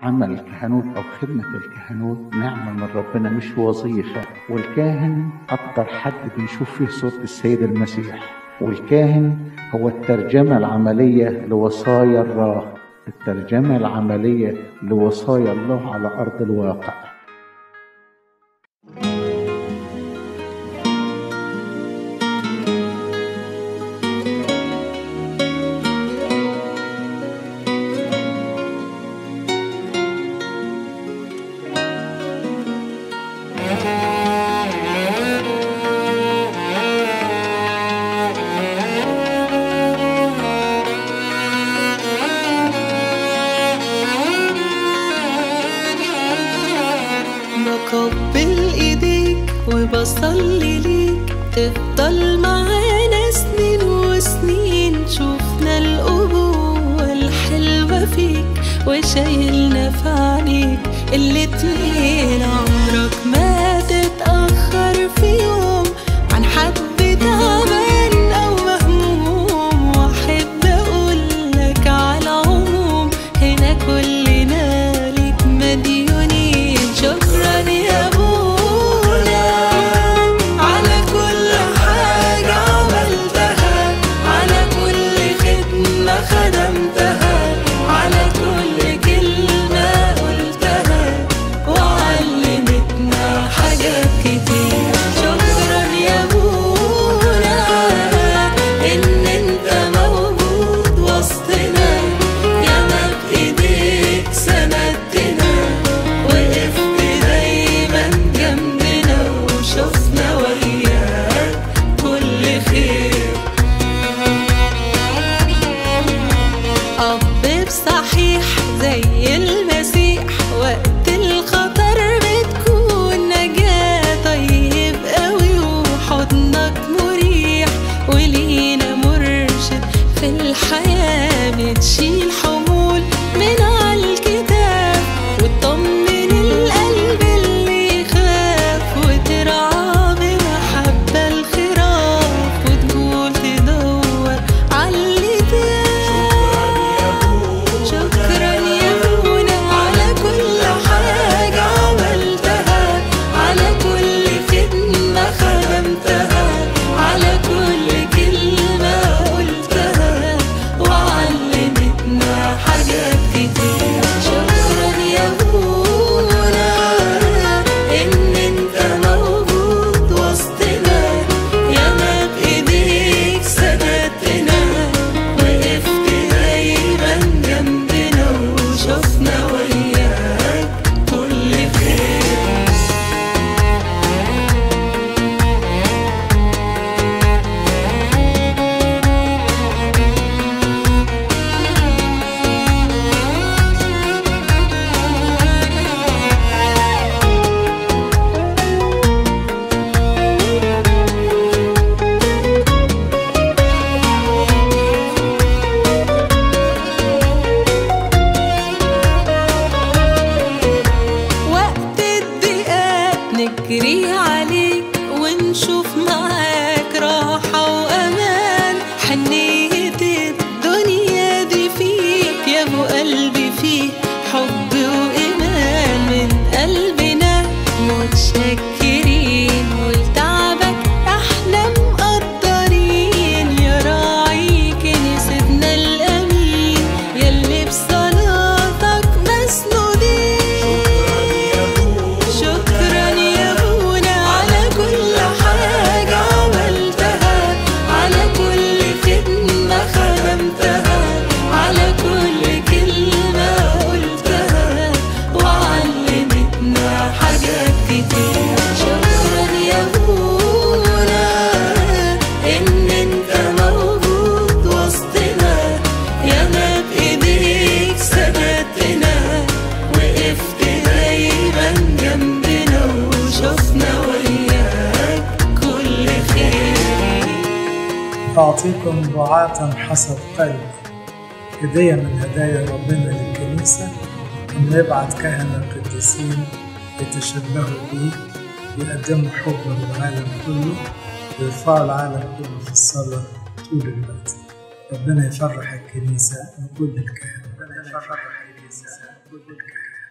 عمل الكهنوت أو خدمة الكهنوت نعمة من ربنا مش وظيفة والكاهن أكتر حد بنشوف فيه صورة السيد المسيح والكاهن هو الترجمة العملية لوصايا الله الترجمة العملية لوصايا الله على أرض الواقع بقبل ايديك وبصلي ليك تفضل معانا سنين وسنين شوفنا الأبوة الحلوة فيك وشايلنا في عينيك الاتنين عمرك ما تتأخر في يوم عن حد تعبان أو مهموم وأحب أقولك على العموم هنا كلنا ليك مديونين شكرا يا أبونا على كل حاجة عملتها على كل خدمة خدمتها على كل كلمة قلتها وعلمتنا حاجات كتير شكرا يا أبونا إن أنت موجود وسطنا ياما بإيديك سندتنا وقفت دايما جنبنا وشفنا وياك كل خير أب بصحيح زي المسيح وقت الخطر بتكون نجاة طيب قوي وحضنك مريح ولينا مرشد في الحياة بتشيل حمول من عالكتاب وتطمن القلب اللي يخاف وترعى بمحبة الخراف وتقول تدور عاللي تاه شكرا يا ابونا على كل حاجة عملتها على كل خدمة خدمتها على كل كلمة قلتها وعلمتنا حاجات كتير شكرا يا ابونا ان انت موجود وسطنا ياما بايديك سندتنا وقفت دايما جنبنا وشفنا وياك كل خير وقت الضيقات نجري عليك ونشوف معاك راحة وأمان حنية الدنيا دي فيك يا أبو قلبي فيه حب وإيمان من قلبنا متشكرين ولتعبك احنا مقدرين يا راعي كنيستنا الأمين يلي بصلاتك مسنودين شكرا يا ابونا على كل حاجة عملتها على كل خدمة خدمتها على كل كلمة قلتها وعلمتنا حاجات كتير شكرا يا ابونا ان انت موجود وسطنا ياما بايديك سندتنا وقفت دايما جنبنا وشفنا وياك كل خير تعطيكم رعاة حسب قلب هدية من هدايا ربنا للكنيسة أنه يبعت كهنة قديسين يتشبهوا به يقدموا حب للعالم كله ويرفعوا العالم كله في الصلاة طول الوقت ربنا يفرح الكنيسة وكل الكهنة ربنا يفرح الكنيسة الكنيسة كل الكهنة